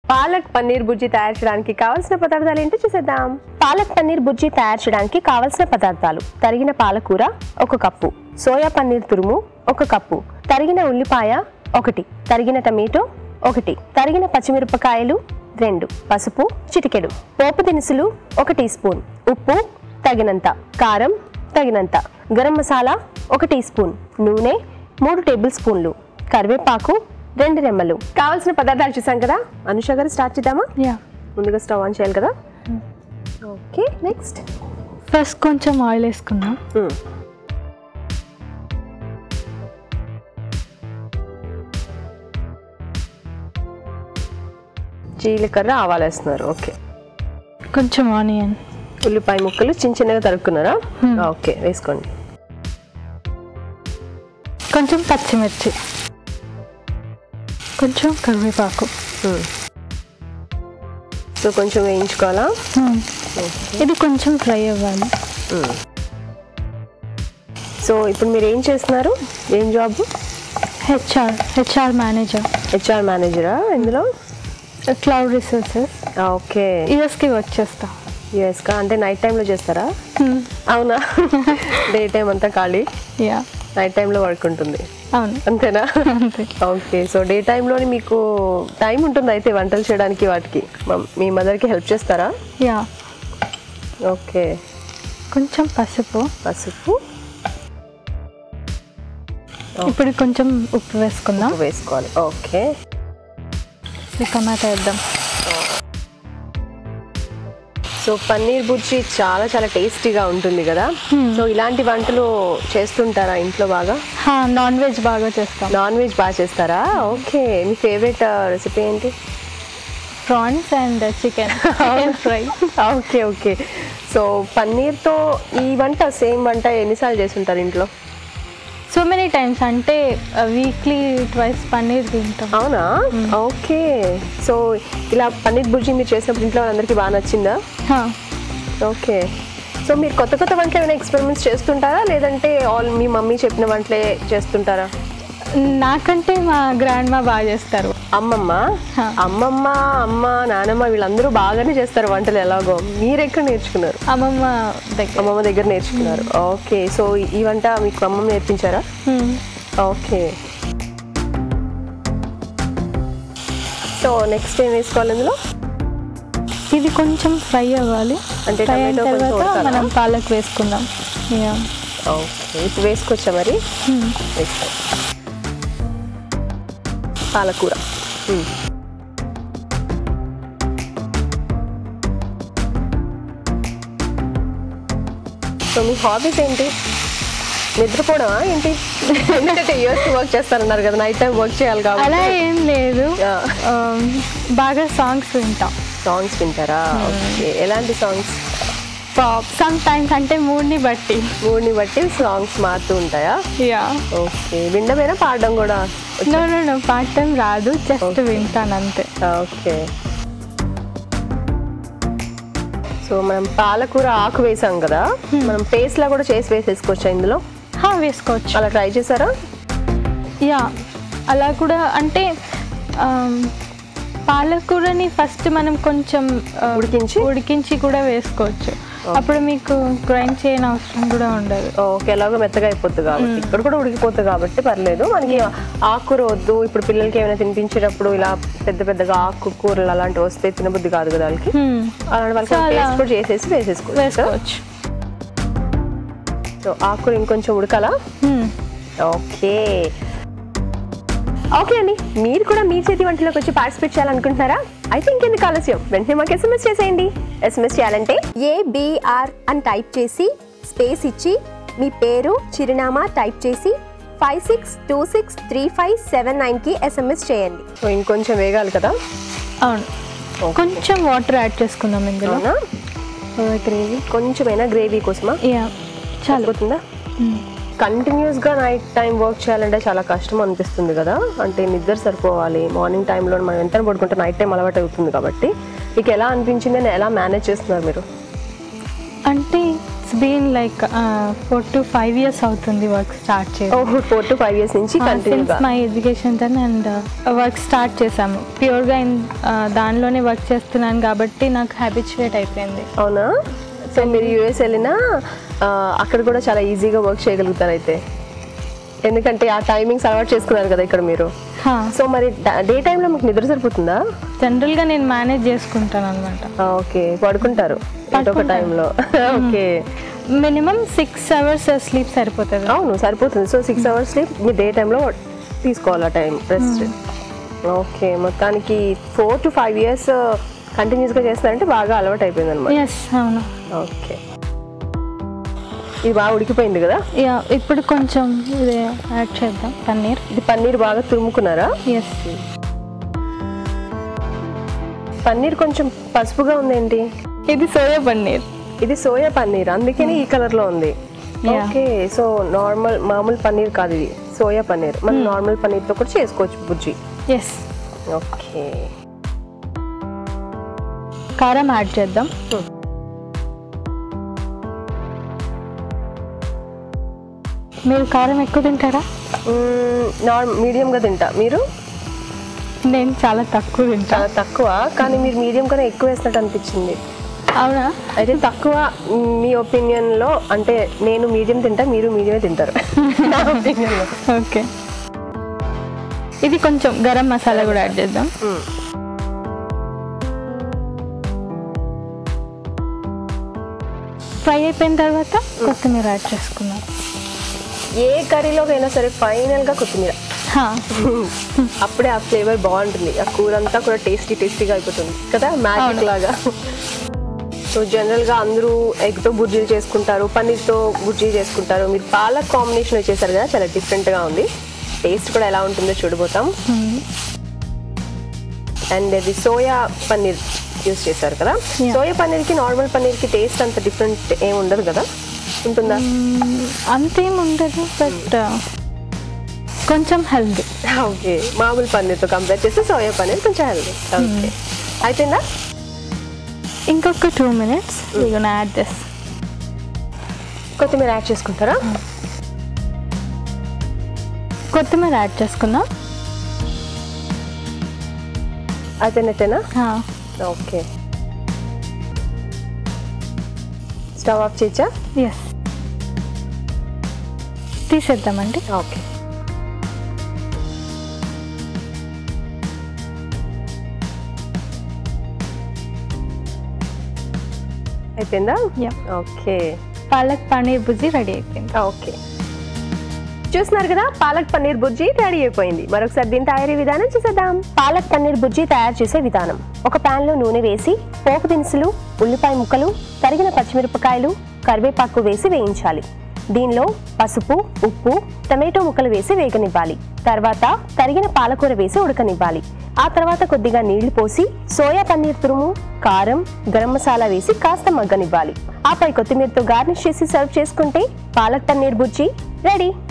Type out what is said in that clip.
పాలక్ పన్నీర్ బుజ్జి తయారు చేయడానికి కావాల్సిన పదార్థాలు ఏంటో చూసేద్దాం పాలక్ పన్నీర్ బుజ్జి తయారు చేయడానికి కావాల్సిన పదార్థాలు తరిగిన పాలకూర ఒక కప్పు సోయా పన్నీర్ తురుము ఒక కప్పు తరిగిన ఉల్లిపాయ ఒకటి తరిగిన టమాటో ఒకటి తరిగిన పచ్చిమిరపకాయలు రెండు పసుపు చిటికెడు పోపు దినుసులు ఒక టీ స్పూన్ ఉప్పు తగినంత కారం తగినంత గరం మసాలా ఒక టీ స్పూన్ నూనె మూడు టేబుల్ స్పూన్లు కరివేపాకు రెండు రెమ్మలు కావాల్సిన పదార్థాలు చూసాం కదా అనుష గారు స్టార్ట్ చేద్దామా యా ముందుగా స్టవ్ ఆన్ చేయాలి కదా ఓకే నెక్స్ట్ ఫస్ట్ కొంచెం ఆయిల్ వేసుకుందాం జీలకర్ర ఆవాలు వేస్తున్నారు ఓకే కొంచెం ఆనియన్ ఉల్లిపాయ ముక్కలు చిన్న చిన్నగా తరుక్కున్నారా Hmm. ఓకే వేసుకోండి కొంచెం పచ్చిమిర్చి కొంచెం కరివేపాకు Hmm. సో కొంచెం వేయించుకోవాలా Hmm. ఇది కొంచెం ఫ్రై అవ్వాలి Hmm. సో ఇప్పుడు మీరు ఏం చేస్తున్నారు ఏం జాబ్ హెచ్ఆర్ హెచ్ఆర్ మేనేజర్ హెచ్ఆర్ మేనేజరా ఇందులో క్లౌడ్ రిసోర్సెస్ ఓకే యూఎస్కి వచ్చేస్తా యూఎస్కా అంటే నైట్ టైంలో చేస్తారా అవునా డే టైం అంతా ఖాళీ యా నైట్ టైంలో వర్క్ ఉంటుంది అవును అంతేనా అంతే ఓకే సో డే టైంలోని మీకు టైం ఉంటుంది అయితే వంటలు చేయడానికి వాటికి మమ్- మీ మదర్కి హెల్ప్ చేస్తారా యా ఓకే కొంచెం పసుపు పసుపు ఇప్పుడు కొంచెం ఉప్పు వేసుకుందాం ఉప్పు వేసుకోవాలి ఓకే ఈ టమాటా వేద్దాం సో పన్నీర్ బుజ్జి చాలా చాలా టేస్టీగా ఉంటుంది కదా సో ఇలాంటి వంటలు చేస్తుంటారా ఇంట్లో బాగా నాన్ వెజ్ బాగా చేస్తాం నాన్ వెజ్ బాగా చేస్తారా ఓకే మీ ఫేవరెట్ రెసిపీ ఏంటి prawns and chicken chicken fry okay okay so పన్నీర్తో ఈ వంట సేమ్ వంట ఎన్నిసార్లు చేస్తుంటారు ఇంట్లో సో మెనీ టైమ్స్ అంటే వీక్లీ ట్వైస్ పన్నీర్ తింటాం అవునా ఓకే సో ఇలా పన్నీర్ బుర్జీ మీరు చేసినప్పుడు ఇంట్లో వాళ్ళందరికీ బాగా నచ్చిందా హా. ఓకే సో మీరు కొత్త కొత్త వంటలు ఏమైనా ఎక్స్పెరిమెంట్స్ చేస్తుంటారా లేదంటే ఆల్ మీ మమ్మీ చెప్పిన వంటలే చేస్తుంటారా నాకంటే మా గ్రాండ్ మా బాగా చేస్తారు అమ్మమ్మ హా. అమ్మమ్మ అమ్మ నానమ్మ వీళ్ళందరూ బాగానే చేస్తారు వంటలు ఎలాగో మీరు ఎక్కడ నేర్చుకున్నారు అమ్మమ్మ దగ్గర అమ్మమ్మ దగ్గర నేర్చుకున్నారు ఓకే సో ఈ వంట మీకు అమ్మమ్మ నేర్పించారా Hmm. ఓకే సో నెక్స్ట్ ఏం వేసుకోవాలి ఇందులో ఇది కొంచెం ఫ్రై అవ్వాలి అంటే ఫ్రై అయిన టమాటో కొంచెం తర్వాత ఉడకాలా? మనం పాలక్ వేసుకుందాం యా ఓకే ఇప్పుడు వేసుకోవచ్చా మరి వేసుకో పాలకూర మ్మ్. సో మీ హాబీస్ ఏంటి నిద్రపోవడమా ఏంటి ఎందుకంటే యూఎస్ వర్క్ చేస్తారన్నారు కదా నైట్ టైం వర్క్ చేయాలి అలా కాబట్టి ఏం లేదు Yeah. Um, బాగా సాంగ్స్ వింటాం సాంగ్స్ వింటారా ఓకే ఎలాంటి సాంగ్స్ పాప్ సమ్ టైమ్స్ అంటే మూడ్ని బట్టి మూడ్ని బట్టి సాంగ్స్ మారుతూ ఉంటాయా యా ఓకే వినడమేనా పాడడం కూడా no no no part time రాదు జస్ట్ వింటాను అంతే ఓకే సో మనం పాలకూర ఆకు వేసాం కదా మనం పేస్ట్ లా కూడా చేసి వేసేసుకోవచ్చా ఇందులో హా, వేసుకోవచ్చు అలా ట్రై చేశారా యా అలా కూడా అంటే um, పాలకూరని ఫస్ట్ మనం కొంచెం uh, ఉడికించి? ఉడికించి కూడా వేసుకోవచ్చు అప్పుడు మీకు గ్రైండ్ చేయని అవసరం కూడా ఉండదు ఓకే ఎలాగో మెత్తగా అయిపోతుంది కాబట్టి ఇక్కడ కూడా ఉడికిపోతుంది కాబట్టి పర్లేదు మనకి ఆకుకూర వద్దు ఇప్పుడు పిల్లలకి ఏమైనా తినిపించేటప్పుడు ఇలా పెద్ద పెద్దగా ఆకు కూరలు అలాంటివి వస్తే తినబుద్ధి కాదు కదా వాళ్ళకి Hmm. అలాంటి వాళ్ళకి So, అలా పేస్ట్ కూడా చేసేసి వేసేసుకోవచ్చు వేసుకోవచ్చు సో ఆకుకూర ఇంకొంచెం ఉడకాలా Hmm. ఓకే ఓకే అండి మీరు కూడా మీ చేతి వంటలోకి వచ్చి పార్టిసిపేట్ చేయాలనుకుంటున్నారా అయితే ఇంకెందుకు ఆలస్యం వెంటనే మాకు ఎస్ఎంఎస్ చేసేయండి ఎస్ఎంఎస్ చేయాలంటే ఏబిఆర్ అని టైప్ చేసి స్పేస్ ఇచ్చి మీ పేరు చిరునామా టైప్ చేసి five six two six three five seven నైన్కి ఎస్ఎంఎస్ చేయండి సో ఇంకొంచెం వేగాలి కదా అవును కొంచెం వాటర్ యాడ్ చేసుకుందాం ఇందులో అవునా గ్రేవీ కొంచెమైనా గ్రేవీ కోసమా యా చాలు సరిపోతుందా కంటిన్యూస్ గా నైట్ టైం వర్క్ చేయాలంటే చాలా కష్టం అనిపిస్తుంది కదా అంటే నిద్ర సరిపోవాలి మార్నింగ్ టైంలో మనం ఎంత పడుకుంటే నైట్ టైం అలవాటు అవుతుంది కాబట్టి మీకు ఎలా అనిపించింది అని ఎలా మేనేజ్ చేస్తున్నారు మీరు అంటే it's been like four to five years అవుతుంది వర్క్ స్టార్ట్ చేసి ఓహో ఫోర్ టు ఫైవ్ ఇయర్స్ నుంచి సిన్స్ కంటిన్యూగా my education then and work start చేసాము ప్యూర్గా దానిలోనే వర్క్ చేస్తున్నాను కాబట్టి నాకు హ్యాబిచువేట్ అయిపోయింది అవునా సో మీరు యూఎస్ వెళ్ళినా ఆ, అక్కడ కూడా చాలా ఈజీగా వర్క్ చేయగలుగుతారు అయితే ఎందుకంటే ఆ టైమింగ్స్ అలవాటు చేసుకున్నారు కదా ఇక్కడ మీరు సో మరి డే టైంలో మీకు నిద్ర సరిపోతుందా జనరల్గా నేను మేనేజ్ చేసుకుంటాను అనమాట ఓకే పడుకుంటారు ఏదో ఒక పడుకుంటాను. టైంలో okay minimum six hours sleep సరిపోతుంది అవును సరిపోతుంది సో సిక్స్ అవర్స్ స్లీప్ మీ డే టైంలో తీసుకోవాలి టైం రెస్ట్ ఓకే మొత్తానికి ఫోర్ టు ఫైవ్ ఇయర్స్ కంటిన్యూస్గా చేస్తారంటే బాగా అలవాటు అయిపోయింది అనమాట ఎస్ అవును ఓకే ఇది బాగా ఉడికిపోయింది కదా యా ఇప్పుడు కొంచెం ఇది యాడ్ చేద్దాం పన్నీర్ ఇది పన్నీర్ బాగా తురుముకున్నారా ఎస్ పన్నీర్ కొంచెం పసుపుగా ఉందేంటి ఇది సోయా పన్నీర్ ఇది సోయా పన్నీర్ అందుకని ఈ కలర్ లో ఉంది Yeah. ఓకే సో నార్మల్ మామూలు పన్నీర్ కాదు ఇది సోయా పన్నీర్ మనం నార్మల్ పన్నీర్ తో కూడా చేసుకోవచ్చు బుజ్జి ఎస్ ఓకే కారం యాడ్ చేద్దాం మీరు కారం ఎక్కువ తింటారా నార్మల్ మీడియం గా తింటా మీరు నేను చాలా తక్కువ తింటా చాలా తక్కువ కానీ మీరు మీడియం కన్నా ఎక్కువ వేసినట్టు అనిపించింది అవునా అయితే తక్కువ మ్, మీ ఒపీనియన్ లో అంటే నేను మీడియం తింటా మీరు మీడియమే తింటారు నా opinion లో ఓకే ఇది కొంచెం గరం మసాలా కూడా యాడ్ చేద్దాం మ్. ఫ్రై అయిపోయిన తర్వాత కొత్తిమీర యాడ్ చేసుకున్నాం ఏ కర్రీలోకైనా సరే ఫైనల్ గా కొత్తిమీర హా, అప్పుడే ఆ ఫ్లేవర్ బాగుంటుంది ఆ కూర అంతా కూడా టేస్టీ టేస్టీగా అయిపోతుంది కదా మ్యాజిక్ అవును. లాగా సో జనరల్గా అందరూ ఎగ్తో బుర్జీలు చేసుకుంటారు పన్నీర్తో బుర్జీ చేసుకుంటారు మీరు పాలక్ కాంబినేషన్ వచ్చేసారు కదా చాలా డిఫరెంట్గా ఉంది టేస్ట్ కూడా ఎలా ఉంటుందో చూడబోతాం మ్మ్. అండ్ ఇది సోయా పన్నీర్ యూస్ చేశారు కదా Yeah. సోయా పన్నీర్కి నార్మల్ పన్నీర్కి టేస్ట్ అంత డిఫరెంట్ ఏమి ఉండదు కదా ఉంటుందా మ్మ్, అంతేం ఉండదు బట్ కొంచెం హెల్దీ ఓకే మామూలు పన్నీర్తో కంపేర్ చేస్తే సోయా పన్నీర్ కొంచెం హెల్దీ ఓకే అయిపోయిందా ఇంకొక two minutes you add this కొత్తిమీర యాడ్ చేసుకుంటారా కొత్తిమీర యాడ్ చేసుకుందాం అయిపోయినట్టేనా హా, ఓకే స్టవ్ ఆఫ్ చేయొచ్చా ఎస్ తీసేద్దామండి ఓకే అయిపోయిందా Yeah. ఓకే పాలక్ పన్నీర్ బుజ్జి రెడీ అయిపోయింది ఓకే చూస్తున్నారు కదా పాలక్ పన్నీర్ బుజ్జి రెడీ అయిపోయింది మరొకసారి దీని తయారీ విధానం చూసేద్దాం పాలక్ పన్నీర్ బుజ్జి తయారు చేసే విధానం ఒక పాన్ లో నూనె వేసి పోపు దినుసులు ఉల్లిపాయ ముక్కలు తరిగిన పచ్చిమిరపకాయలు కరివేపాకు వేసి వేయించాలి దీనిలో పసుపు ఉప్పు టమాటో ముక్కలు వేసి వేగనివ్వాలి తర్వాత తరిగిన పాలకూర వేసి ఉడకనివ్వాలి ఆ తర్వాత కొద్దిగా నీళ్లు పోసి సోయా పన్నీర్ తురుము కారం గరం మసాలా వేసి కాస్త మగ్గనివ్వాలి ఆపై కొత్తిమీరతో గార్నిష్ చేసి సర్వ్ చేసుకుంటే పాలక్ పన్నీర్ బుజ్జి రెడీ